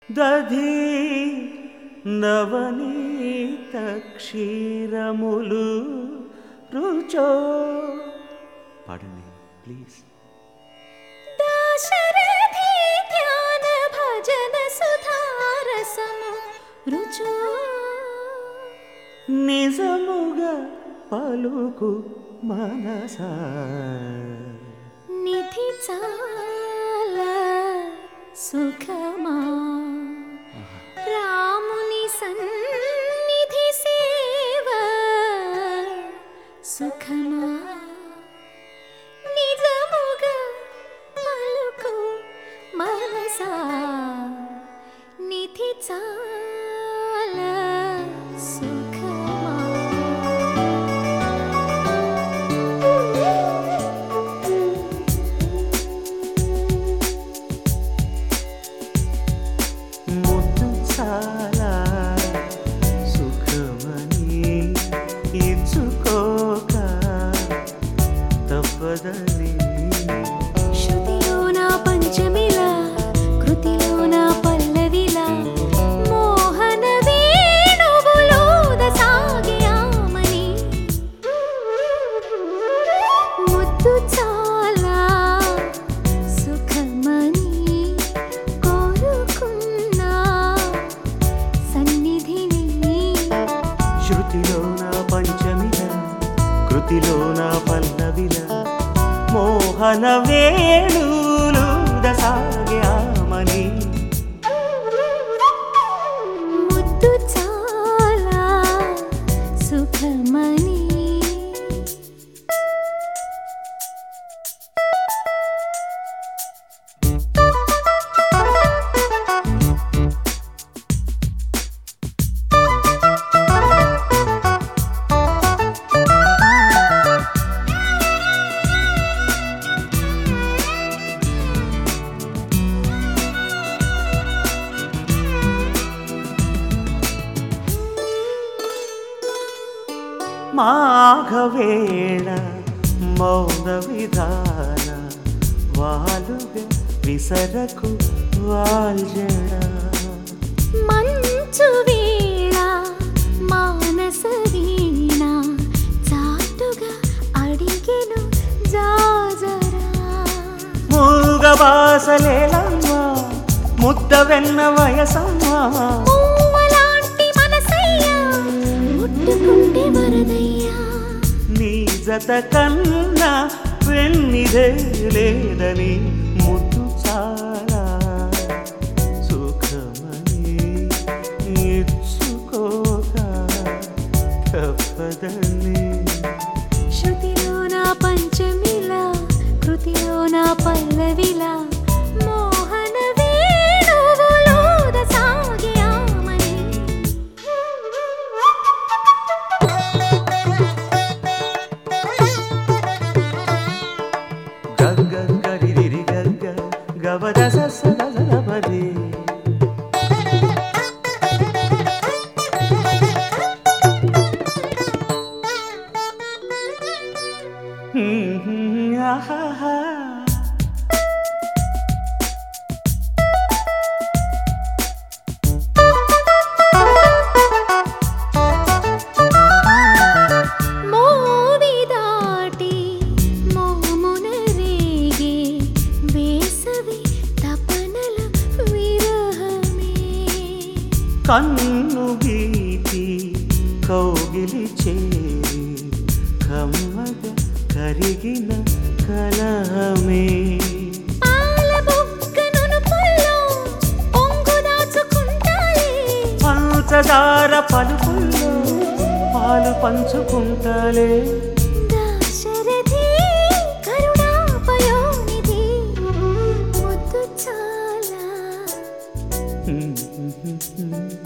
దధి నవనీత క్షీరములు రుచో పాడండి ప్లీజ్ దాశరథి ధ్యాన భజన సుధారసము రుచో నిజముగా పలుకు మనసా నిధి చాలా సుఖమా రాముని సన్నిధి సేవ సుఖమా నిజముగా పలుకు మనసా నిధి చాలా సుఖమా ముద్దు చాలా సుఖమని ఇచ్చుకోక తప్పదని శృతిలోన పంచమిలా కృతిలోన పల్లవిలా మోహన వేణువులోద సాగే ఆమని ముద్దు చాలా సుఖమని కోరుకున్నా సన్నిధిని శృతిలోన పంచమిల కృతిలోన పల్లవిల మోహన వేణులు దసాగ్యామని ముద్దు చాలా సుఖమని మాఘవేళ మౌన విధాన వాలుగా విసరకు వాల్జడ మంచు వేళ మానస వీణ చాటుగా అడిగెను జాజరా మూగవాసలేలమ్మా ముద్ద వెన్న వయసమ్మా మూవలాంటి మనసయ్యా ముట్టుకుంటే వరదయ్యా నీ జత కన్నా వెన్నిదే లేదని ముద్దు చాలా సుఖమని ఇచ్చుకోక తప్పదని శృతిలోన పంచమిలా కృతిలోన పల్లవిలా మోహన వేణువులోద సాగే ఆమని గగ్గ గరిదిరి గగ్గ గవద సస గజలపది ఆహాహా మోవి దాటి మోమున రేగే వేసవి తపనల విరహమే కన్ను గీతి కౌగిలి చేరి కమ్మగ కరిగిన కలహమే పాల బుగ్గనును పుల్లో పొంగు దాచుకుంటాలే పంచదార పలుకుల్లో పాలు పంచుకుంటాలే దాశరథి కరుణాపయోనిధి ముద్దు చాలా